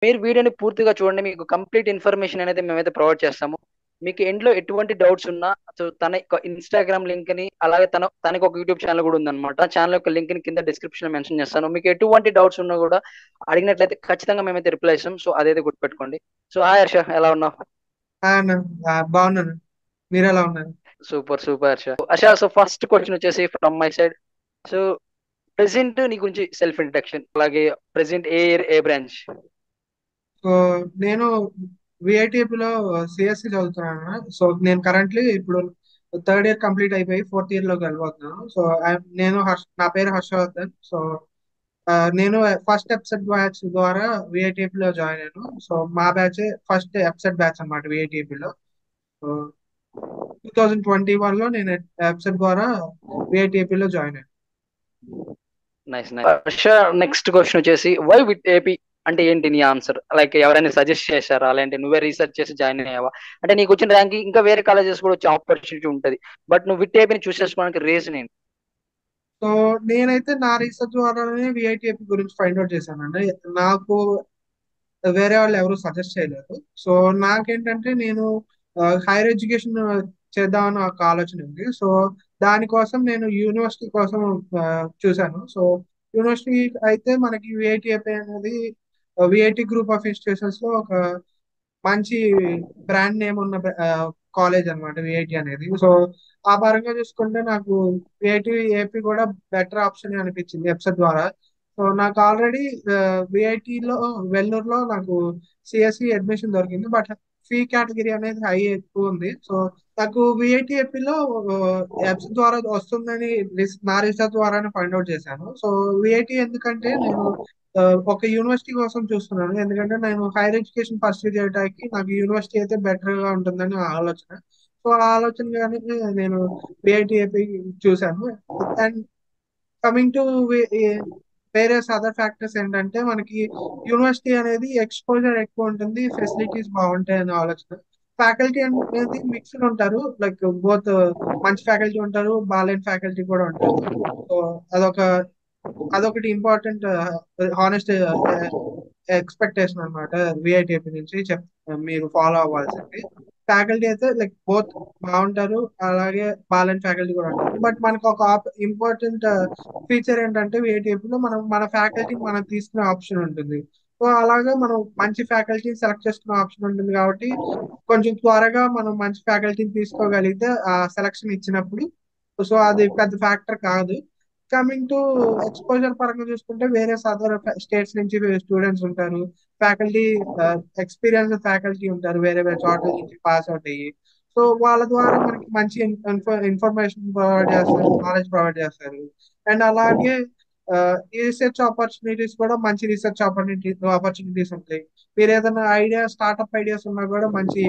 మీరు వీడియోని పూర్తిగా చూడండి మీకు కంప్లీట్ ఇన్ఫర్మేషన్ అనేది మేమైతే ప్రొవైడ్ చేస్తాము మీకు ఎండ్లో ఎటువంటి డౌట్స్ ఉన్నా సో తన యొక్క ఇన్స్టాగ్రామ్ లింక్ ని అలాగే తన తనకు ఒక యూట్యూబ్ ఛానల్ కూడా ఉందన్నమాట ఛానల్ యొక్క లింక్ ని కింద డిస్క్రిప్షన్ లో మెన్షన్ చేస్తాను మీకు ఎటువంటి డౌట్స్ ఉన్నా కూడా అడిగినట్లయితే ఖచ్చితంగా మేమైతే రిప్లై ఇస్తాం సో అదైతే గుర్తుపెట్టుకోండి సో హాయ్ హర్ష ఎలా ఉన్నావు ఆ అన్న ఆ, బాగున్నాను మీరు ఎలా ఉన్నారు super super Harsha Harsha so first question వచ్చేసి from my side so present నీ గురించి సెల్ఫ్ ఇంట్రడక్షన్ అలాగే ప్రెసెంట్ ఏ ఇయర్ ఏ బ్రాంచ్ సో నేను విఐటిపిలో సిఎస్సి చదువుతున్నాను సో నేను కరెంట్లీ ఇప్పుడు థర్డ్ ఇయర్ కంప్లీట్ అయిపోయి ఫోర్త్ ఇయర్ లోకి వెళ్ళిపోతున్నాను సో I- నేను హర్ష నా పేరు హర్షవర్ధన్ సో ఆ, నేను ఫస్ట్ ఎప్సెట్ బ్యాచ్ ద్వారా VITP లో జాయిన్ అయ్యాను సో మా బ్యాచ్ ఫస్ట్ ఎప్సెట్ బ్యాచ్ అనమాట విఐటిపిలో so two thousand twenty one లో నేను ఎప్సెట్ ద్వారా VITP లో జాయిన్ అయ్యాను nice nice Harsha next question వచ్చేసి వై విత్ ఏపీ అంటే ఏంటి నీ ఆన్సర్ లైక్ ఎవరైనా సజెస్ట్ చేశారా లేదంటే నువ్వే రీసెర్చ్ చేసి జాయిన్ అయ్యావా అంటే నీకు వచ్చిన ర్యాంకింగ్ ఇంకా వేరే కాలేజెస్ కూడా వచ్చే ఆపర్చునిటీ ఉంటుంది బట్ నువ్వు విత్ ఏపీని చూస్ చేసుకోవడానికి రీజన్ ఏంటి సో నేనైతే నా రీసెర్చ్ ద్వారానే విఐటిపి గురించి ఫైండ్ అవుట్ చేశానండి నాకు వేరే వాళ్ళు ఎవరు సజెస్ట్ చేయలేదు సో నాకేంటంటే నేను హైయర్ ఎడ్యుకేషన్ చేద్దామని ఒక ఆలోచన ఉంది సో దానికోసం నేను యూనివర్సిటీ కోసం ఆ, చూశాను సో యూనివర్సిటీ అయితే మనకి విఐటిఐపి అనేది విఐటి గ్రూప్ ఆఫ్ ఇన్స్టిట్యూషన్స్ లో ఒక మంచి బ్రాండ్ నేమ్ ఉన్న కాలేజ్ అన్నమాట విఐటి అనేది సో ఆ పరంగా చూసుకుంటే నాకు విఐటి ఏపీ కూడా బెటర్ ఆప్షన్ అనిపించింది వెబ్సైట్ ద్వారా సో నాకు ఆల్రెడీ విఐటిలో వెల్లూరులో నాకు సిఎస్సి అడ్మిషన్ దొరికింది బట్ ఫీ కేటగిరీ అనేది హై ఎక్కువ ఉంది సో నాకు విఐటి ఏపీలో వెబ్సైట్ ద్వారా వస్తుందని రిస్- నా రీసెర్చ్ ద్వారానే ఫైండ్ అవుట్ చేశాను సో విఐటి ఎందుకంటే నేను ఆ, ఒక యూనివర్సిటీ కోసం చూస్తున్నాను ఎందుకంటే నేను హైయర్ ఎడ్యుకేషన్ పర్సూ చేయడానికి నాకు యూనివర్సిటీ అయితే బెటర్ గా ఉంటుందని నా ఆలోచన సో ఆ ఆలోచనగానే నేను విఐటి ఏపీ చూశాను అండ్ కమింగ్ టు వేరే అదర్ ఫ్యాక్టర్స్ ఏంటంటే మనకి యూనివర్సిటీ అనేది ఎక్స్పోజర్ ఎక్కువ ఉంటుంది ఫెసిలిటీస్ బాగుంటాయి అనే ఆలోచన ఫ్యాకల్టీ అనేది మిక్స్డ్ ఉంటారు లైక్ బోత్ మంచి ఫ్యాకల్టీ ఉంటారు బాలేని ఫ్యాకల్టీ కూడా ఉంటారు సో అదొక అదొకటి ఇంపార్టెంట్ హానెస్ట్ ఎక్స్పెక్టేషన్ అనమాట విఐటిపి నుంచి చెప్ మీరు ఫాలో అవ్వాల్సింది ఫ్యాకల్టీ అయితే లైక్ బోత్ బాగుంటారు అలాగే బాలెన్ ఫ్యాకల్టీ కూడా ఉంటారు బట్ మనకు ఒక ఇంపార్టెంట్ ఫీచర్ ఏంటంటే VITP లో మనం మన ఫ్యాకల్టీ మనం తీసుకునే ఆప్షన్ ఉంటుంది సో అలాగే మనం మంచి ఫ్యాకల్టీని సెలెక్ట్ చేసుకునే ఆప్షన్ ఉంటుంది కాబట్టి కొంచెం త్వరగా మనం మంచి ఫ్యాకల్టీని తీసుకోగలిగితే ఆ సెలక్షన్ ఇచ్చినప్పుడు సో అది పెద్ద ఫ్యాక్టర్ కాదు కమింగ్ టు ఎక్స్పోజర్ పరంగా చూసుకుంటే వేరే అదర్ స్టేట్స్ నుంచి స్టూడెంట్స్ ఉంటారు ఫ్యాకల్టీ ఎక్స్పీరియన్స్ ఫ్యాకల్టీ ఉంటారు వేరే వేరే చోట్ల నుంచి పాస్ అవుట్ అయ్యి సో వాళ్ళ ద్వారా మనకి మంచి ఇన్ఫర్మేషన్ ప్రొవైడ్ చేస్తారు నాలెడ్జ్ ప్రొవైడ్ చేస్తారు అండ్ అలాగే రీసెర్చ్ ఆపర్చునిటీస్ కూడా మంచి రీసెర్చ్ ఆపర్చునిటీ ఆపర్చునిటీస్ ఉంటాయి మీరు ఏదైనా ఐడియా స్టార్ట్అప్ ఐడియాస్ ఉన్నా కూడా మంచి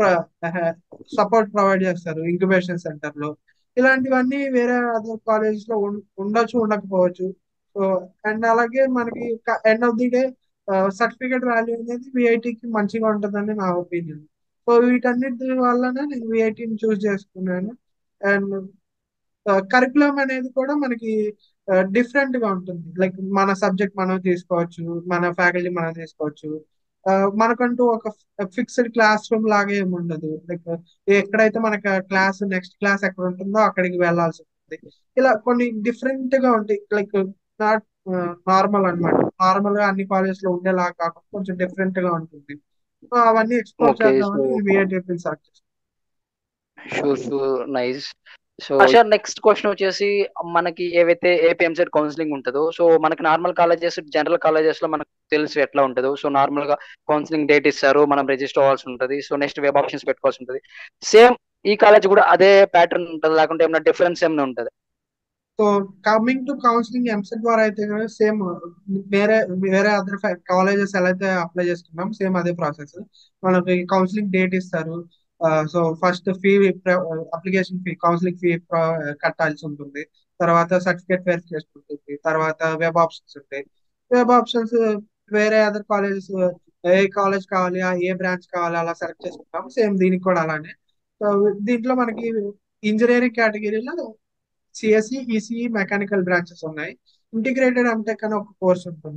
సపోర్ట్ ప్రొవైడ్ చేస్తారు ఇంక్యుబేషన్ సెంటర్ లో ఇలాంటివన్నీ వేరే అదర్ కాలేజెస్ లో ఉం- ఉండొచ్చు ఉండకపోవచ్చు సో అండ్ అలాగే మనకి end of the day certificate value అనేది విఐటికి మంచిగా ఉంటుందని నా ఒపీనియన్ సో వీటన్నిటి వల్లనే నేను విఐటిని చూస్ చేసుకున్నాను అండ్ కరికులం అనేది కూడా మనకి డిఫరెంట్ గా ఉంటుంది లైక్ మన సబ్జెక్ట్ మనం తీసుకోవచ్చు మన ఫ్యాకల్టీ మనం తీసుకోవచ్చు ఆ, మనకంటూ ఒక ఫిక్స్డ్ క్లాస్ రూమ్ లాగా ఏమి ఉండదు లైక్ ఎక్కడైతే మనకి క్లాస్ నెక్స్ట్ క్లాస్ ఎక్కడ ఉంటుందో అక్కడికి వెళ్ళాల్సి ఉంటుంది ఇలా కొన్ని డిఫరెంట్ గా ఉంటాయి లైక్ నాట్ నార్మల్ అన్నమాట నార్మల్ గా అన్ని కాలేజెస్ లో ఉండేలా కాకుండా కొంచెం డిఫరెంట్ గా ఉంటుంది సో అవన్నీ ఎక్స్ప్లోర్ ఓకే సో చేద్దామని విఐటిపి సెలెక్ట్ చేస్తాను sure sure nice so Harsha next question వచ్చేసి మనకి ఏవైతే ఏపీఎంసెట్ కౌన్సిలింగ్ ఉంటుందో సో మనకి నార్మల్ కాలేజెస్ జనరల్ కాలేజెస్ లో మనకు తెలుసు ఎట్లా ఉంటుందో సో నార్మల్ గా కౌన్సిలింగ్ డేట్ ఇస్తారు మనం రిజిస్టర్ అవ్వాల్సి ఉంటుంది సో నెక్స్ట్ వెబ్ ఆప్షన్స్ పెట్టుకోవాల్సి ఉంటుంది సేమ్ ఈ కాలేజ్ కూడా అదే ప్యాటర్న్ ఉంటుంది లేకుంటే ఏమైనా డిఫరెన్స్ ఏమైనా ఉంటుంది so coming to counselling EAMCET ద్వారా అయితే సేమ్ వేరే వేరే అదర్ కాలేజెస్ ఎలా అయితే అప్లై చేసుకున్నాం సేమ్ అదే ప్రాసెస్ మనకి కౌన్సిలింగ్ డేట్ ఇస్తారు so first fee application fee counselling fee కట్టాల్సి ఉంటుంది తర్వాత సర్టిఫికేట్ వెరిఫికేషన్ ఉంటుంది తర్వాత వెబ్ ఆప్షన్స్ ఉంటాయి వెబ్ ఆప్షన్స్ వేరే అదర్ కాలేజెస్ ఏ కాలేజ్ కావాలి ఆ ఏ బ్రాంచ్ కావాలి అలా సెలెక్ట్ చేసుకుంటాం సేమ్ దీనికి కూడా అలానే సో దీంట్లో మనకి ఇంజనీరింగ్ కేటగిరీలో సిఎస్సి ఈసీఈ మెకానికల్ బ్రాంచెస్ ఉన్నాయి ఇంటిగ్రేటెడ్ ఎంటెక్ అని ఒక కోర్స్ ఉంటుంది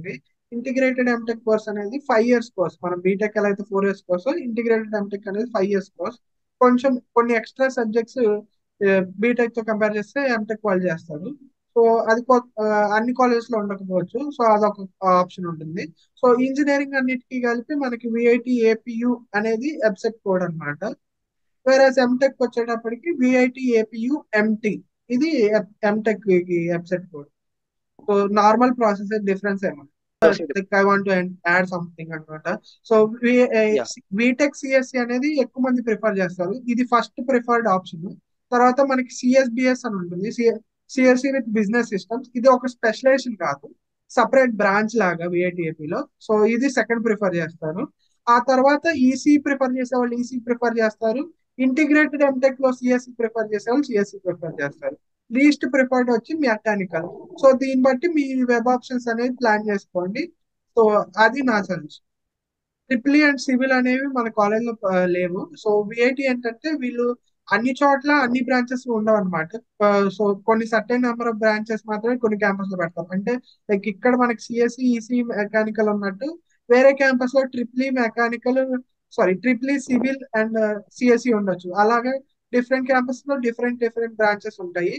ఇంటిగ్రేటెడ్ ఎంటెక్ కోర్స్ అనేది ఫైవ్ ఇయర్స్ కోర్స్ మనం బీటెక్ ఎలా అయితే four years course integrated MTech అనేది ఫైవ్ ఇయర్స్ కోర్స్ కొంచెం కొన్ని ఎక్స్ట్రా సబ్జెక్ట్స్ బీటెక్ తో కంపేర్ చేస్తే ఎంటెక్ వాళ్ళు చేస్తారు సో అది కొ- ఆ, అన్ని కాలేజెస్ లో ఉండకపోవచ్చు సో అదొక ఆప్షన్ ఉంటుంది సో ఇంజనీరింగ్ అన్నిటికీ కలిపి మనకి విఐటి ఏపీయు అనేది ఎబ్సెట్ కోడ్ అన్నమాట వేరే ఎంటెక్ వచ్చేటప్పటికి విఐటి ఏపీయు ఎంటీ ఇది ఎంటెక్ కి ఎబ్సెట్ code so normal process difference ఏమన్నా ఐ వాంట్ యాడ్ సంథింగ్ అనమాట సో Yeah. బీటెక్ సిఎస్సి అనేది ఎక్కువ మంది ప్రిఫర్ చేస్తారు ఇది ఫస్ట్ ప్రిఫర్డ్ ఆప్షన్ తర్వాత మనకి సిఎస్బిఎస్ అని ఉంటుంది సిఎస్సి విత్ బిజినెస్ సిస్టమ్స్ ఇది ఒక స్పెషలైజేషన్ కాదు సపరేట్ బ్రాంచ్ లాగా VITAP లో సో ఇది సెకండ్ ప్రిఫర్ చేస్తారు ఆ తర్వాత ఈసీ ప్రిఫర్ చేసే వాళ్ళు ఈసీ ప్రిఫర్ చేస్తారు ఇంటిగ్రేటెడ్ ఎంటెక్ లో సిఎస్సి ప్రిఫర్ చేసే వాళ్ళు సిఎస్సి ప్రిఫర్ చేస్తారు లీస్ట్ ప్రిఫర్డ్ వచ్చి మెకానికల్ సో దీన్ని బట్టి మీ వెబ్ ఆప్షన్స్ అనేది ప్లాన్ చేసుకోండి సో అది నా సజెషన్ ట్రిపుల్ అండ్ సివిల్ అనేవి మన కాలేజ్లో లేవు సో విఐటి ఏంటంటే వీళ్ళు అన్ని చోట్ల అన్ని బ్రాంచెస్ ఉండవు అనమాట సో కొన్ని సర్టెన్ నెంబర్ ఆఫ్ బ్రాంచెస్ మాత్రమే కొన్ని క్యాంపస్ లో పెడతాం అంటే లైక్ ఇక్కడ మనకి సిఎస్సి ఈసీ మెకానికల్ ఉన్నట్టు వేరే క్యాంపస్ లో triple E mechanical sorry triple E civil and CSE ఉండొచ్చు అలాగే డిఫరెంట్ క్యాంపస్ లో డిఫరెంట్ డిఫరెంట్ బ్రాంచెస్ ఉంటాయి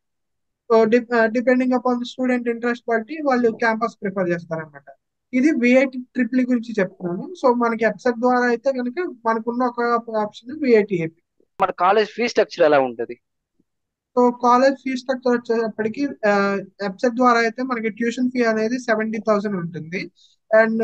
so depending upon student interest బట్టి వాళ్ళు క్యాంపస్ ప్రిఫర్ చేస్తారనమాట ఇది విఐటి ట్రిప్లీ గురించి చెప్తున్నాను సో మనకి వెబ్సైట్ ద్వారా అయితే కనుక మనకున్న ఒక ఆప్షన్ విఐటి ఏపీ మన కాలేజ్ ఫీ స్ట్రక్చర్ ఎలా ఉంటది సో కాలేజ్ ఫీ స్ట్రక్చర్ వచ్చేటప్పటికి వెబ్సైట్ ద్వారా అయితే మనకి ట్యూషన్ ఫీ అనేది సెవెంటీ థౌసండ్ ఉంటుంది అండ్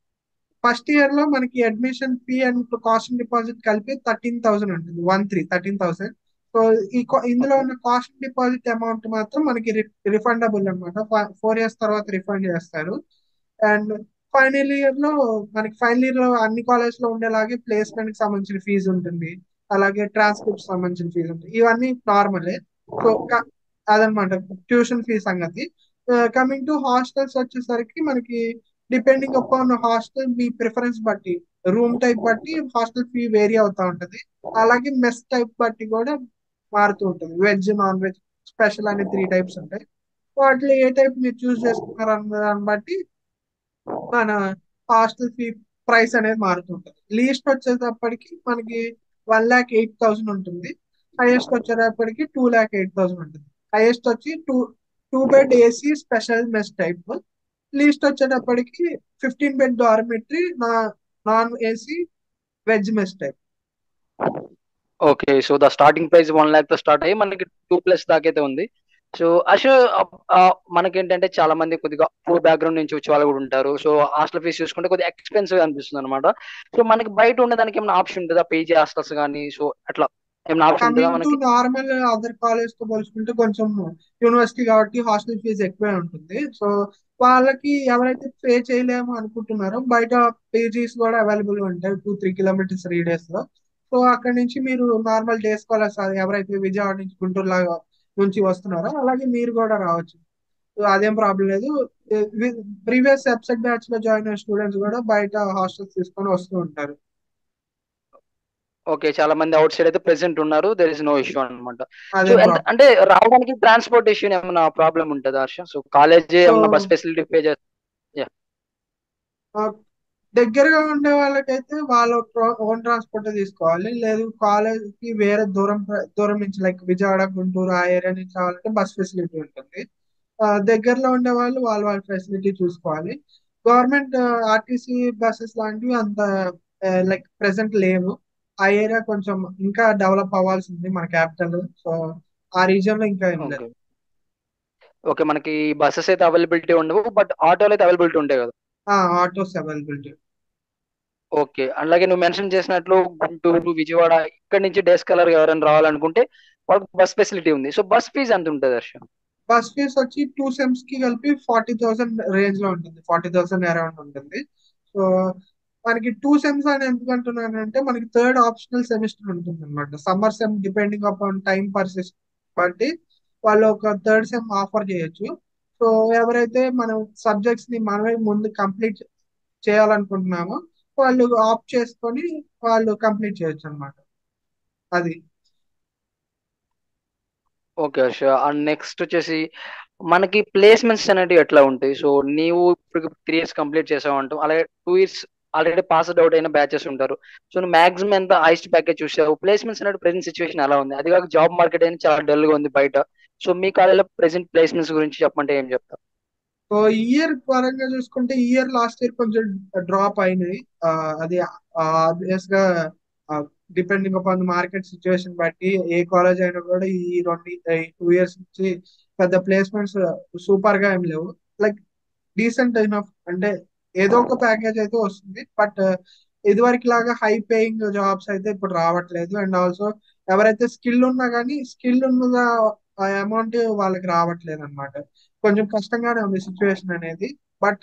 ఫస్ట్ ఇయర్ లో మనకి admission fee and cost deposit కలిపి థర్టీన్ థౌసండ్ ఉంటుంది one three thirteen thousand so ఈ co- ఇందులో ఉన్న కాస్ట్ డిపాజిట్ అమౌంట్ మాత్రం మనకి రిఫండబుల్ అనమాట ఫోర్ ఇయర్స్ తర్వాత రిఫండ్ చేస్తారు అండ్ ఫైనల్ ఇయర్ లో మనకి ఫైనల్ ఇయర్ లో అన్ని కాలేజ్ లో ఉండేలాగే ప్లేస్మెంట్ కి సంబంధించిన ఫీజు ఉంటుంది అలాగే ట్రాన్స్క్రిప్ట్ సంబంధించిన ఫీజు ఉంటుంది ఇవన్నీ నార్మలే సో అదనమాట ట్యూషన్ ఫీ సంగతి కమింగ్ టు హాస్టల్స్ వచ్చేసరికి మనకి డిపెండింగ్ అపాన్ హాస్టల్ మీ ప్రిఫరెన్స్ బట్టి రూమ్ టైప్ బట్టి హాస్టల్ ఫీ వేరీ అవుతా ఉంటది అలాగే మెస్ టైప్ బట్టి కూడా మారుతూ ఉంటుంది వెజ్ నాన్ వెజ్ స్పెషల్ అనే త్రీ టైప్స్ ఉంటాయి వాటిలో ఏ టైప్ మీరు చూస్ చేసుకున్నారు అన్న దాన్ని బట్టి మన హాస్టల్ ఫీ ప్రైస్ అనేది మారుతుంటది లీస్ట్ వచ్చేటప్పటికి మనకి వన్ ల్యాక్ ఎయిట్ థౌసండ్ ఉంటుంది హైయెస్ట్ వచ్చేటప్పటికి టూ ల్యాక్ ఎయిట్ థౌసండ్ ఉంటుంది హైయెస్ట్ వచ్చి two two bed AC special mess type least వచ్చేటప్పటికి ఫిఫ్టీన్ బెడ్ డార్మెటరీ నా non AC veg mess type okay so the starting price one lakh తో start అయ్యి మనకి two plus దాకైతే ఉంది సో అశో మనకేంటంటే చాలా మంది కొద్దిగా పూర్ బ్యాక్గ్రౌండ్ నుంచి వచ్చే వాళ్ళు కూడా ఉంటారు సో హాస్టల్ ఫీస్ చూసుకుంటే కొద్దిగా ఎక్స్పెన్సివ్ అనిపిస్తుంది అనమాట సో మనకి బయట ఉండడానికి ఏమైనా ఆప్షన్ ఉంటుందా పీజీ హాస్టల్స్ కానీ సో అట్లా ఏమైనా ఆప్షన్ ఉంటుందా కమింగ్ టు మనకి నార్మల్ అదర్ కాలేజ్ తో పోల్చుకుంటే కొంచెం యూనివర్సిటీ కాబట్టి హాస్టల్ ఫీజు ఎక్కువే ఉంటుంది సో వాళ్ళకి ఎవరైతే పే చేయలేము అనుకుంటున్నారో బయట పీజీస్ కూడా అవైలబుల్ ఉంటాయి టూ త్రీ కిలోమీటర్స్ రేడియస్ లో సో అక్కడ నుంచి మీరు నార్మల్ డే స్కాలర్స్ ఎవరైతే విజయవాడ నుంచి గుంటూరు లాగా నుంచి వస్తున్నారో అలాగే మీరు కూడా రావచ్చు సో అదేం ప్రాబ్లం లేదు ప్రీవియస్ వెబ్సైట్ బ్యాచ్ లో జాయిన్ అయిన స్టూడెంట్స్ కూడా బయట హాస్టల్స్ తీసుకొని వస్తూ ఉంటారు ఓకే చాలా మంది అవుట్ సైడ్ అయితే ప్రెసెంట్ ఉన్నారు దెర్ ఇస్ నో ఇష్యూ అనమాట సో అదేం ఎంత ప్రాబ్లం అంటే రావడానికి ట్రాన్స్పోర్టేషన్ ఏమైనా ప్రాబ్లం ఉంటుందా హర్ష సో కాలేజ్ ఏమైనా సో బస్ ఫెసిలిటీ పే చేస్తా ఆ, దగ్గరగా ఉండే వాళ్ళకైతే వాళ్ళ ఓన్ ట్రాన్స్పోర్ట్ తీసుకోవాలి లేదు కాలేజ్ కి వేరే దూరం ప్ర- దూరం నుంచి లైక్ విజయవాడ గుంటూరు ఆ ఏరియా నుంచి రావాలంటే బస్ ఫెసిలిటీ ఉంటుంది ఆ, దగ్గరలో ఉండే వాళ్ళు వాళ్ళ వాళ్ళ ఫెసిలిటీ చూసుకోవాలి గవర్నమెంట్ ఆర్టీసీ బస్సెస్ లాంటివి అంత లైక్ ప్రెసెంట్ లేవు ఆ ఏరియా కొంచెం ఇంకా డెవలప్ అవ్వాల్సి ఉంది మన క్యాపిటల్ సో ఆ రీజియన్ లో ఇంకా ఏం లేదు ఓకే ఓకే మనకి బస్సెస్ అయితే అవైలబిలిటీ ఉండవు బట్ ఆటోలు అయితే అవైలబిలిటీ ఉంటాయి కదా ఆటోస్ అవైలబిలిటీ ఓకే అలాగే నువ్వు మెన్షన్ చేసినట్లు గుంటూరు విజయవాడ ఇక్కడ నుంచి డే స్కాలర్ ఎవరైనా రావాలనుకుంటే వాళ్ళకి బస్ ఫెసిలిటీ ఉంది సో బస్ ఫీజ్ ఎంత ఉంటుంది హర్ష బస్ ఫీస్ వచ్చి టూ సెమ్స్ కి కలిపి ఫార్టీ థౌసండ్ రేంజ్ లో ఉంటుంది ఫార్టీ థౌసండ్ అరౌండ్ ఉంటుంది సో మనకి టూ సెమ్స్ అని ఎందుకు అంటున్నానంటే మనకి థర్డ్ ఆప్షనల్ సెమిస్టర్ ఉంటుంది అనమాట summer sem depending upon time పర్సిస్ బట్టి వాళ్ళు ఒక థర్డ్ సెమ్ ఆఫర్ చేయొచ్చు సో ఎవరైతే మనం సబ్జెక్ట్స్ ని మనమే ముందు కంప్లీట్ చేయాలనుకుంటున్నామో వాళ్ళు ఆప్ట్ చేసుకొని వాళ్ళు కంప్లీట్ చేయొచ్చు అనమాట అది ఓకే హర్ష అండ్ నెక్స్ట్ వచ్చేసి మనకి ప్లేస్మెంట్స్ అనేటివి ఎట్లా ఉంటాయి సో నీవు ఇప్పుడు త్రీ ఇయర్స్ కంప్లీట్ చేసావు అంటావు అలాగే two years already passed out అయిన బ్యాచెస్ ఉంటారు సో నువ్వు మాక్సిమం ఎంత హైస్ట్ ప్యాకేజ్ చూసావు ప్లేస్మెంట్స్ అనేది ప్రెసెంట్ సిచ్యువేషన్ ఎలా ఉంది అది కాక జాబ్ మార్కెట్ అనేది చాలా డల్ గా ఉంది బయట సో మీ కాలేజీలో ప్రెసెంట్ ప్లేస్మెంట్స్ గురించి చెప్పమంటే ఏం చెప్తావు సో ఇయర్ పరంగా చూసుకుంటే ఇయర్ లాస్ట్ ఇయర్ కొంచెం డ్రాప్ అయినాయి ఆ, అది ఆబ్వియస్ గా డిపెండింగ్ అపాన్ మార్కెట్ సిచ్యువేషన్ బట్టి ఏ కాలేజ్ అయినా కూడా ఈ రెండు టూ ఇయర్స్ నుంచి పెద్ద ప్లేస్మెంట్స్ సూపర్ గా ఏం లేవు లైక్ డీసెంట్ ఇనఫ్ అంటే ఏదో ఒక ప్యాకేజ్ అయితే వస్తుంది బట్ ఇదివరకు లాగా హై పేయింగ్ జాబ్స్ అయితే ఇప్పుడు రావట్లేదు అండ్ ఆల్సో ఎవరైతే స్కిల్ ఉన్నా కానీ స్కిల్ ఉన్న అమౌంట్ వాళ్ళకి రావట్లేదు అనమాట కొంచెం కష్టంగానే ఉంది సిచ్యువేషన్ అనేది బట్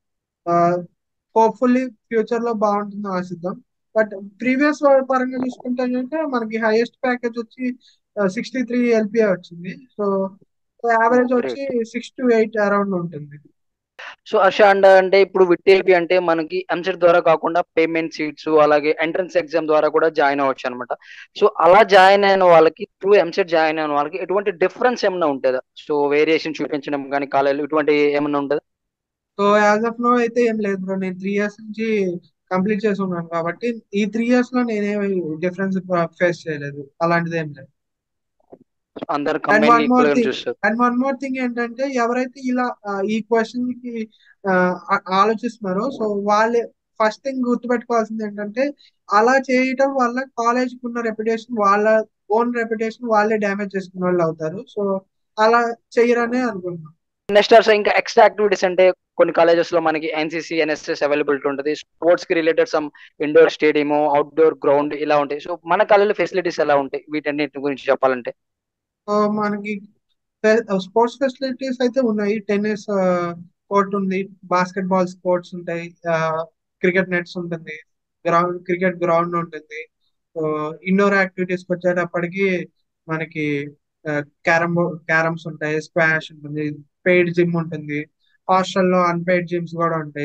హోప్ఫుల్లీ ఫ్యూచర్ లో బాగుంటుంది ఆశిద్దాం బట్ ప్రీవియస్ పరంగా చూసుకుంటే కనుక మనకి హైయెస్ట్ ప్యాకేజ్ వచ్చి సిక్స్టీ త్రీ ఎల్పిఏ వచ్చింది సో యావరేజ్ వచ్చి సిక్స్ టు ఎయిట్ అరౌండ్ ఉంటుంది సో హర్ష అండ్ అంటే ఇప్పుడు విట్టేపి అంటే మనకి ఎంసెట్ ద్వారా కాకుండా పేమెంట్ సీట్స్ అలాగే ఎంట్రన్స్ ఎగ్జామ్ ద్వారా కూడా జాయిన్ అవ్వచ్చు అనమాట సో అలా జాయిన్ అయిన వాళ్ళకి త్రూ ఎంసెట్ జాయిన్ అయిన వాళ్ళకి ఎటువంటి డిఫరెన్స్ ఏమైనా ఉంటుందా సో వేరియేషన్ చూపించడం కానీ కాలేజీలో ఇటువంటి ఏమైనా ఉంటుందా సో యాజ్ ఆఫ్ నో అయితే ఏం లేదు బ్రో నేను త్రీ ఇయర్స్ నుంచి కంప్లీట్ చేసి ఉన్నాను కాబట్టి ఈ త్రీ ఇయర్స్ లో నేనేమి డిఫరెన్స్ ఫేస్ చేయలేదు అలాంటిది ఏం లేదు అందరు and combine one more equal thing చూస్తారు అండ్ వన్ మోర్ థింగ్ ఏంటంటే ఎవరైతే ఇలా ఆ, ఈ క్వశ్చన్ కి ఆ, ఆ- ఆలోచిస్తున్నారో సో వాళ్ళే ఫస్ట్ థింగ్ గుర్తుపెట్టుకోవాల్సింది ఏంటంటే అలా చేయటం వల్ల కాలేజ్ కి ఉన్న రెప్యుటేషన్ వాళ్ళ ఓన్ రెప్యుటేషన్ వాళ్ళే డ్యామేజ్ చేసుకున్న వాళ్ళు అవుతారు సో అలా చేయరనే అనుకుంటున్నాను నెక్స్ట్ ఆల్సో ఇంకా ఎక్స్ట్రా యాక్టివిటీస్ అంటే కొన్ని కాలేజెస్ లో మనకి ఎన్సీసీ ఎన్ఎస్ఎస్ అవైలబిలిటీ ఉంటుంది స్పోర్ట్స్ కి related some indoor stadium outdoor ground ఇలా ఉంటాయి సో మన కాలేజీలో ఫెసిలిటీస్ ఎలా ఉంటాయి వీటన్నిటి గురించి చెప్పాలంటే సో మనకి స్పోర్ట్స్ ఫెసిలిటీస్ అయితే ఉన్నాయి టెన్నిస్ కోర్ట్ ఉంది బాస్కెట్ బాల్ స్పోర్ట్స్ ఉంటాయి క్రికెట్ నెట్స్ ఉంటుంది గ్రౌండ్ క్రికెట్ గ్రౌండ్ ఉంటుంది ఇండోర్ యాక్టివిటీస్కి వచ్చేటప్పటికి మనకి క్యారమ్ క్యారమ్స్ ఉంటాయి స్క్వాష్ ఉంటుంది పెయిడ్ జిమ్ ఉంటుంది హాస్టల్లో అన్పెయిడ్ జిమ్స్ కూడా ఉంటాయి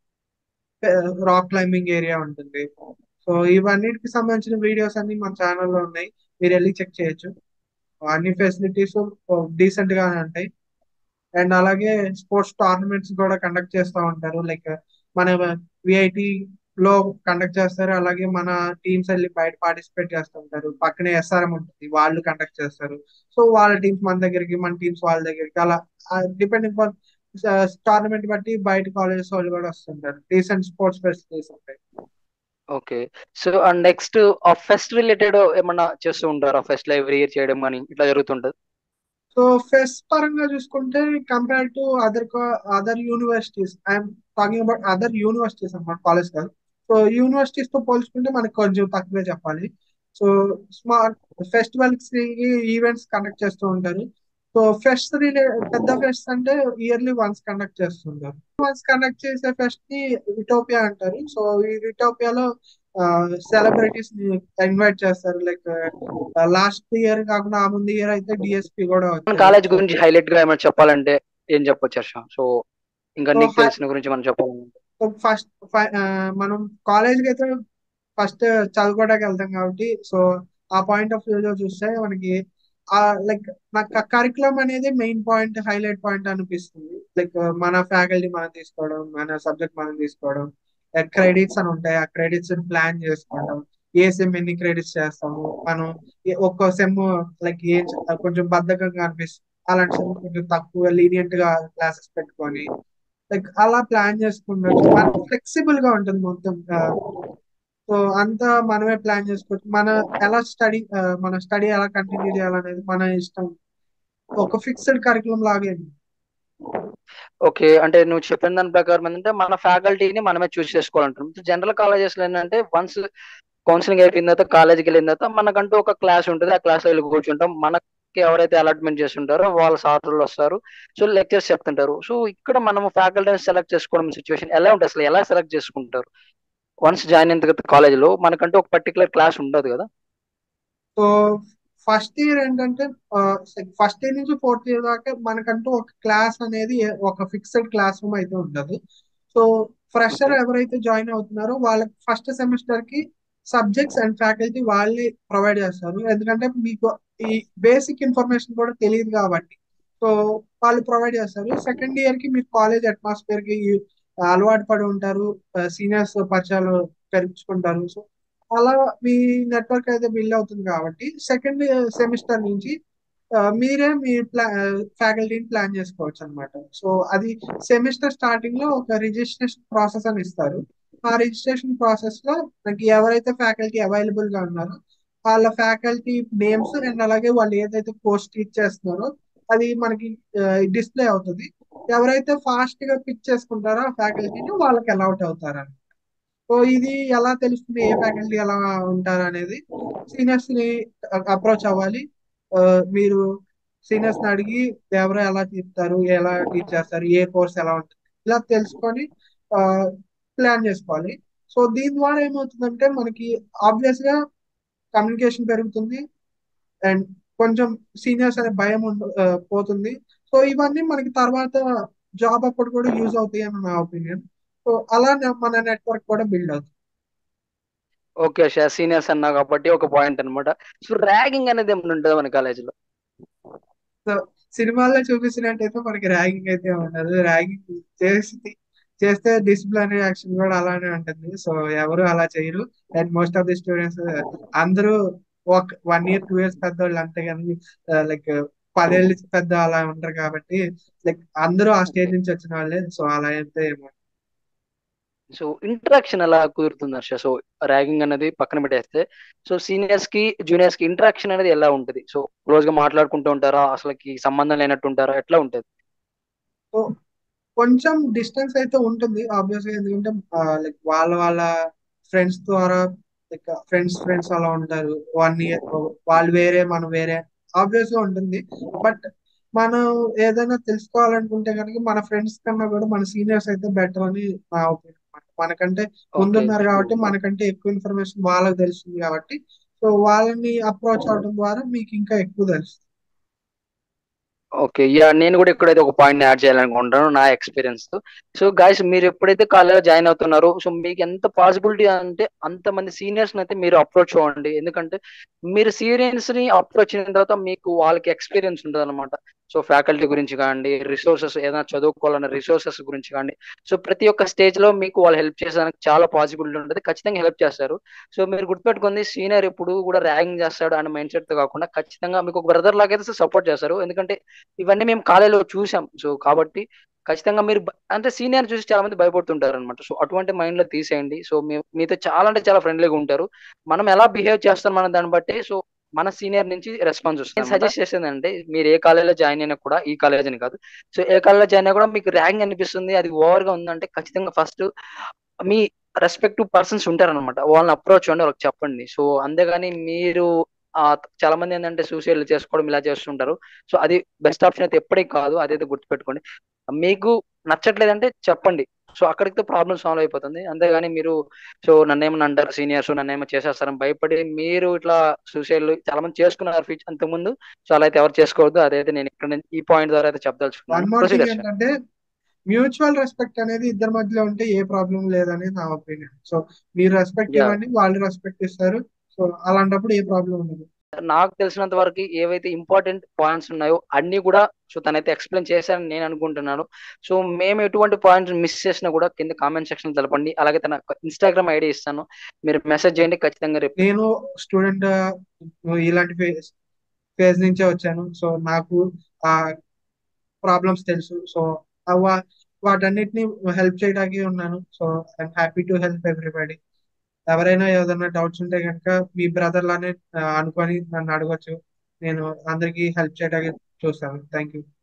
రాక్ క్లైంబింగ్ ఏరియా ఉంటుంది సో ఇవన్నిటికి సంబంధించిన వీడియోస్ అన్ని మన ఛానల్లో ఉన్నాయి మీరు వెళ్ళి చెక్ చేయొచ్చు అన్ని ఫెసిలిటీస్ డీసెంట్ గానే ఉంటాయి అండ్ అలాగే స్పోర్ట్స్ టోర్నమెంట్స్ కూడా కండక్ట్ చేస్తూ ఉంటారు లైక్ మన విఐటి లో కండక్ట్ చేస్తారు అలాగే మన టీమ్స్ వెళ్ళి బయట పార్టిసిపేట్ చేస్తుంటారు పక్కనే ఎస్ఆర్ఎం ఉంటుంది వాళ్ళు కండక్ట్ చేస్తారు సో వాళ్ళ టీమ్స్ మన దగ్గరికి మన టీమ్స్ వాళ్ళ దగ్గరికి అలా డిపెండింగ్ ఆన్ టోర్నమెంట్ బట్టి బయట కాలేజెస్ వాళ్ళు కూడా వస్తుంటారు డీసెంట్ స్పోర్ట్స్ ఫెసిలిటీస్ ఉంటాయి ఓకే సో అండ్ నెక్స్ట్ ఆ ఫెస్ట్ రిలేటెడ్ ఏమన్నా చేస్తూ ఉంటారా ఫెస్ట్ లో ఎవ్రీ ఇయర్ చేయడం కానీ ఇట్లా జరుగుతుంటది సో ఫెస్ట్ పరంగా చూసుకుంటే compare to other other universities I'm talking about other universities అన్నమాట కాలేజ్ కాదు సో యూనివర్సిటీస్ తో పోల్చుకుంటే మనకు కొంచెం తక్కువే చెప్పాలి so smart festivals events conduct చేస్తూ ఉంటారు సో ఫెస్ట్ రిలే పెద్ద ఫెస్ట్ అంటే ఇయర్లీ వన్స్ కండక్ట్ చేస్తుంటారు వన్స్ కండక్ట్ చేసే ఫెస్ట్ ని విటోపియా అంటారు సో ఈ విటోపియాలో సెలబ్రిటీస్ ని ఇన్వైట్ చేస్తారు లైక్ లాస్ట్ ఇయర్ కాకుండా ఆ ముందు ఇయర్ అయితే డిఎస్పి కూడా మన వచ్చారు కాలేజ్ గురించి హైలైట్ గా ఏమైనా చెప్పాలంటే ఏం చెప్పొచ్చు హర్ష సో ఇంకా సో నీకు హై తెలిసిన గురించి మనం చెప్పాలంటే ఫస్ట్ మనం కాలేజ్కి అయితే ఫస్ట్ చదువుకోవడానికి వెళ్తాం కాబట్టి సో ఆ పాయింట్ ఆఫ్ వ్యూలో చూస్తే మనకి ఆ లైక్ నాకు కరికులం అనేది మెయిన్ పాయింట్ హైలైట్ పాయింట్ అనిపిస్తుంది లైక్ మన ఫ్యాకల్టీ మనం తీసుకోవడం మన సబ్జెక్ట్ మనం తీసుకోవడం క్రెడిట్స్ అని ఉంటాయి ఆ క్రెడిట్స్ ప్లాన్ చేసుకోవడం ఏ సెమ్ ఎన్ని క్రెడిట్స్ చేస్తాము మనం ఏ- ఒక్కో సెమ్ లైక్ ఏ కొంచెం బద్ధకంగా అనిపిస్తుంది అలాంటి సెమ్ కొంచెం తక్కువ లీనియంట్ గా క్లాసెస్ పెట్టుకొని లైక్ అలా ప్లాన్ చేసుకుండొచ్చు మన ఫ్లెక్సిబుల్ గా ఉంటుంది మొత్తం సో అంతా మనమే ప్లాన్ చేసుకోవచ్చు మన ఎలా స్టడీ మన స్టడీ ఎలా కంటిన్యూ చేయాలనేది మన ఇష్టం ఒక ఫిక్స్డ్ కరికులం లాగే ఓకే అంటే నువ్వు చెప్పిన దాని ప్రకారం ఏంటంటే మన ఫ్యాకల్టీని మనమే చూస్ చేసుకోవాలంటాం జనరల్ కాలేజెస్ లో ఏంటంటే వన్స్ కౌన్సిలింగ్ అయిపోయిన తర్వాత కాలేజీకి వెళ్ళిన తర్వాత మనకంటూ ఒక క్లాస్ ఉంటుంది ఆ క్లాస్ లో వెళ్ళి కూర్చుంటాం మనకి ఎవరైతే అలాట్మెంట్ చేస్తుంటారో వాళ్ళ సార్లు వస్తారు సో లెక్చర్స్ చెప్తుంటారు సో ఇక్కడ మనం ఫ్యాకల్టీని సెలెక్ట్ చేసుకోవడం సిచ్యువేషన్ ఎలా ఉంటుంది అసలు ఎలా సెలెక్ట్ చేసుకుంటారు వన్స్ జాయిన్ అయిన తర్వాత కాలేజీలో మనకంటూ ఒక పర్టికులర్ క్లాస్ ఉండదు కదా సో ఫస్ట్ ఇయర్ ఏంటంటే ఫస్ట్ ఇయర్ నుంచి ఫోర్త్ ఇయర్ దాకా మనకంటూ ఒక క్లాస్ అనేది ఒక ఫిక్స్డ్ క్లాస్ రూమ్ అయితే ఉండదు సో ఫ్రెషర్ ఎవరైతే జాయిన్ అవుతున్నారో వాళ్ళకి ఫస్ట్ సెమిస్టర్ కి సబ్జెక్ట్స్ అండ్ ఫ్యాకల్టీ వాళ్ళే ప్రొవైడ్ చేస్తారు ఎందుకంటే మీకు ఈ బేసిక్ ఇన్ఫర్మేషన్ కూడా తెలియదు కాబట్టి సో వాళ్ళు ప్రొవైడ్ చేస్తారు సెకండ్ ఇయర్ కి మీరు కాలేజ్ అట్మాస్ఫియర్ కి అలవాటు పడి ఉంటారు సీనియర్స్ పరిచయాలు పెంచుకుంటారు సో అలా మీ నెట్వర్క్ అయితే బిల్డ్ అవుతుంది కాబట్టి సెకండ్ సెమిస్టర్ నుంచి ఆ, మీరే మీ ప్లా ఫ్యాకల్టీని ప్లాన్ చేసుకోవచ్చు అనమాట సో అది సెమిస్టర్ స్టార్టింగ్ లో ఒక రిజిస్ట్రేషన్ ప్రాసెస్ అని ఇస్తారు ఆ రిజిస్ట్రేషన్ ప్రాసెస్ లో మనకి ఎవరైతే ఫ్యాకల్టీ అవైలబుల్ గా ఉన్నారో వాళ్ళ ఫ్యాకల్టీ నేమ్స్ అండ్ అలాగే వాళ్ళు ఏదైతే కోర్స్ టీచ్ చేస్తున్నారో అది మనకి డిస్ప్లే అవుతుంది ఎవరైతే ఫాస్ట్ గా పిక్ చేసుకుంటారో ఆ ఫ్యాకల్టీని వాళ్ళకి అలౌట్ అవుతారని సో ఇది ఎలా తెలుస్తుంది ఏ ఫ్యాకల్టీ ఎలా ఉంటారు అనేది సీనియర్స్ ని అప్రోచ్ అవ్వాలి ఆ, మీరు సీనియర్స్ ని అడిగి ఎవరు ఎలా చెప్తారు ఎలా టీచ్ చేస్తారు ఏ కోర్స్ ఎలా ఉంటుంది ఇలా తెలుసుకొని ప్లాన్ చేసుకోవాలి సో దీని ద్వారా ఏమవుతుందంటే మనకి ఆబ్వియస్ గా కమ్యూనికేషన్ పెరుగుతుంది అండ్ కొంచెం సీనియర్స్ అనే భయం ఉండ- ఆ, పోతుంది సో ఇవన్నీ మనకి తర్వాత జాబ్ అప్పుడు కూడా యూజ్ అవుతాయి అని నా ఒపీనియన్ సో అలా నే- మన నెట్వర్క్ కూడా బిల్డ్ అవుతుంది ఓకే సీనియర్స్ అన్నా కాబట్టి ఒక పాయింట్ అన్నమాట సో ర్యాగింగ్ అనేది ఏమైనా ఉంటుందా మన కాలేజీలో సో సినిమాల్లో చూపించినట్టయితే మనకి ర్యాగింగ్ అయితే ఉండదు ర్యాగింగ్ చేసి చేస్తే డిసిప్లినరీ యాక్షన్ కూడా అలానే ఉంటుంది సో ఎవరు అలా చేయరు and most of the students అందరూ ఒక వన్ ఇయర్ టూ ఇయర్స్ పెద్దవాళ్ళు అంతే కానీ లైక్ పదేళ్ళు పెద్ద అలా ఉంటారు కాబట్టి లైక్ అందరూ ఆ స్టేజ్ నుంచి వచ్చిన వాళ్ళే సో అలా అయితే ఏమో సో ఇంటరాక్షన్ ఎలా కుదురుతుంది హర్ష సో ర్యాగింగ్ అనేది పక్కన పెట్టేస్తే సో సీనియర్స్ కి జూనియర్స్ కి ఇంటరాక్షన్ అనేది ఎలా ఉంటుంది సో క్లోజ్ గా మాట్లాడుకుంటూ ఉంటారా అసలుకి సంబంధం లేనట్టు ఉంటారా ఎట్లా ఉంటుంది సో కొంచెం డిస్టెన్స్ అయితే ఉంటుంది ఆబ్వియస్ గా ఎందుకంటే లైక్ వాళ్ళ వాళ్ళ ఫ్రెండ్స్ ద్వారా లైక్ ఫ్రెండ్స్ ఫ్రెండ్స్ అలా ఉంటారు వన్ ఇయర్ వాళ్ళు వేరే మనం వేరే ఆబ్వియస్ గా ఉంటుంది బట్ మనం ఏదైనా తెలుసుకోవాలనుకుంటే కనుక మన ఫ్రెండ్స్ కన్నా కూడా మన సీనియర్స్ అయితే బెటర్ అని నా ఒపీనియన్ మనకంటే ముందున్నారు కాబట్టి మనకంటే ఎక్కువ ఇన్ఫర్మేషన్ వాళ్ళకి తెలుస్తుంది కాబట్టి సో వాళ్ళని అప్రోచ్ అవడం ద్వారా మీకు ఇంకా ఎక్కువ తెలుస్తుంది ఓకే యా నేను కూడా ఇక్కడైతే ఒక పాయింట్ యాడ్ చేయాలనుకుంటున్నాను నా ఎక్స్పీరియన్స్ తో సో గాయస్ మీరు ఎప్పుడైతే కాలేజ్ జాయిన్ అవుతున్నారో సో మీకు ఎంత పాసిబిలిటీ అంటే అంత మంది సీనియర్స్ అయితే మీరు అప్రోచ్ అవ్వండి ఎందుకంటే మీరు సీనియర్స్ ని అప్రోచ్ అయిన తర్వాత మీకు వాళ్ళకి ఎక్స్పీరియన్స్ ఉంటుంది అనమాట సో ఫ్యాకల్టీ గురించి కానివ్వండి రిసోర్సెస్ ఏదైనా చదువుకోవాలన్న రిసోర్సెస్ గురించి కానివ్వండి సో ప్రతి ఒక్క స్టేజ్ లో మీకు వాళ్ళు హెల్ప్ చేసేదానికి చాలా పాసిబిలిటీ ఉంటుంది ఖచ్చితంగా హెల్ప్ చేస్తారు సో మీరు గుర్తుపెట్టుకుంది సీనియర్ ఎప్పుడు కూడా ర్యాగింగ్ చేస్తాడు అనే మైండ్ సెట్ తో కాకుండా ఖచ్చితంగా మీకు ఒక బ్రదర్ లాగైతే సపోర్ట్ చేస్తారు ఎందుకంటే ఇవన్నీ మేము కాలేజీలో చూసాం సో కాబట్టి ఖచ్చితంగా మీరు బ- అంటే సీనియర్ చూసి చాలా మంది భయపడుతుంటారు అనమాట సో అటువంటి మైండ్ లో తీసేయండి సో మీ- మీతో చాలా అంటే చాలా ఫ్రెండ్లీగా ఉంటారు మనం ఎలా బిహేవ్ చేస్తాం మన దాన్ని బట్టి సో మన సీనియర్ నుంచి రెస్పాన్స్ వస్తుంది సజెస్ట్ చేసేది అంటే మీరు ఏ కాలేజీలో జాయిన్ అయినా కూడా ఈ కాలేజ్ అని కాదు సో ఏ కాలేజీలో జాయిన్ అయినా కూడా మీకు ర్యాంక్ అనిపిస్తుంది అది ఓవర్ గా ఉందంటే ఖచ్చితంగా ఫస్ట్ మీ రెస్పెక్టివ్ పర్సన్స్ ఉంటారనమాట వాళ్ళని అప్రోచ్ అవ్వండి వాళ్ళకి చెప్పండి సో అంతేగాని మీరు ఆ, చాలా మంది ఏంటంటే సూసైడ్ చేసుకోవడం ఇలా చేస్తుంటారు సో అది బెస్ట్ ఆప్షన్ అయితే ఎప్పటికీ కాదు అదైతే గుర్తుపెట్టుకోండి మీకు నచ్చట్లేదంటే చెప్పండి సో అక్కడితో ప్రాబ్లం సాల్వ్ అయిపోతుంది అంతేగాని మీరు సో నన్ను ఏమన్నా అంటారు సీనియర్స్ నన్ను ఏమో చేసేస్తారని భయపడి మీరు ఇట్లా సూసైడ్లు చాలా మంది చేసుకున్నారు ఫీచర్ అంతకుముందు సో అలా అయితే ఎవరు చేసుకోవద్దు అదైతే నేను ఇక్కడ నుంచి- ఈ పాయింట్ ద్వారా అయితే వన్ చెప్పదలుచుకున్నాను మోర్ థింగ్ ప్రొసీడర్ ఏంటంటే మ్యూచువల్ రెస్పెక్ట్ అనేది ఇద్దరి మధ్యలో ఉంటే ఏ ప్రాబ్లం లేదనేది నా ఒపీనియన్ సో మీరు రెస్పెక్ట్ Yeah. ఇవ్వండి వాళ్ళు రెస్పెక్ట్ ఇస్తారు సో అలాంటప్పుడు ఏ ప్రాబ్లం ఉండదు నాకు తెలిసినంత వరకు ఏవైతే ఇంపార్టెంట్ పాయింట్స్ ఉన్నాయో అన్ని కూడా సో తనైతే ఎక్స్ప్లెయిన్ చేశారని నేను అనుకుంటున్నాను సో మేము ఎటువంటి పాయింట్స్ మిస్ చేసినా కూడా కింద కామెంట్ సెక్షన్ తెలపండి అలాగే తన ఇన్స్టాగ్రామ్ ఐడి ఇస్తాను మీరు మెసేజ్ చేయండి ఖచ్చితంగా రేపు నేను స్టూడెంట్ ఇలాంటి ఫేజ్ ఫేజ్ నుంచే వచ్చాను సో నాకు ఆ ప్రాబ్లమ్స్ తెలుసు సో వాటన్నిటిని హెల్ప్ చేయడానికి ఉన్నాను so I'm happy to help everybody ఎవరైనా ఏదైనా డౌట్స్ ఉంటే కనుక మీ బ్రదర్ లానే ఆ, అనుకొని నన్ను అడగొచ్చు నేను అందరికీ హెల్ప్ చేయడానికి చూస్తాను థ్యాంక్ యూ